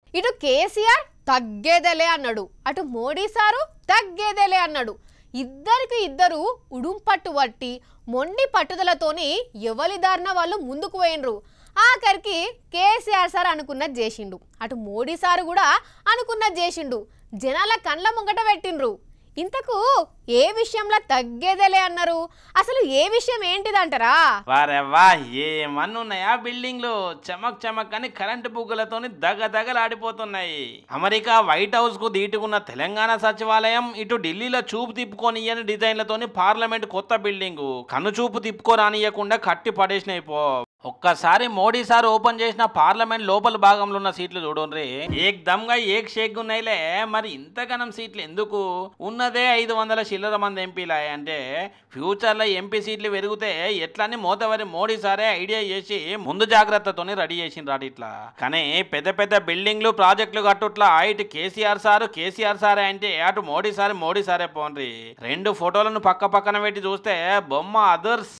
ఇటు కేసీఆర్ తగ్గేదేలే అన్నాడు అటు మోడీ సారు తగ్గేదేలే అన్నాడు ఇద్దరికి ఇద్దరు ఉడుంపట్టు పట్టి మొండి పట్టుదలతోని ఎవరి దారిన వాళ్ళు ముందుకు పోయినరు ఆఖరికి కేసీఆర్ సార్ అనుకున్నది చేసిండు అటు మోడీ సారు కూడా అనుకున్నది చేసిండు జనాల కండ్ల ముంగట పెట్టిండ్రు ఇంతకు ఏ విషయంలో తగ్గేదేలే అన్నారు అసలు ఏ విషయం ఏంటిదంటారా వారెవ్వా ఏమన్నా ఉన్నాయా బిల్డింగ్లు చమక్ చమక్ అని కరెంటు బుగ్గలతోని దగ దగలాడిపోతున్నాయి అమెరికా వైట్ హౌస్ కు దీటుకున్న తెలంగాణ సచివాలయం ఇటు ఢిల్లీలో చూపు తిప్పుకొని ఇయ్యని డిజైన్లతోని పార్లమెంట్ కొత్త బిల్డింగు కన్ను చూపు తిప్పుకోరానియకుండా కట్టి పడేసినాయి పో ఒక్కసారి మోడీ సార్ ఓపెన్ చేసిన పార్లమెంట్ లోపల భాగంలో ఉన్న సీట్లు చూడండి ఏక్ దమ్గా ఏక్ షేక్ ఉన్నాయిలే మరి ఇంతగానం సీట్లు ఎందుకు ఉన్నదే ఐదు వందల చిల్లర మంది ఎంపీలా అంటే ఫ్యూచర్లో ఎంపీ సీట్లు పెరిగితే ఎట్లని మోతవరి మోడీ సారే ఐడియా చేసి ముందు జాగ్రత్తతోని రెడీ చేసిండ్రు ఇట్లా కానీ పెద్ద పెద్ద బిల్డింగ్లు ప్రాజెక్టులు కట్టుట్లా ఇటు కేసీఆర్ సారు కేసీఆర్ సారే అంటే అటు మోడీ సార్ మోడీ సారే పోండ్రి రెండు ఫోటోలను పక్క పక్కన పెట్టి చూస్తే బొమ్మ అదర్స్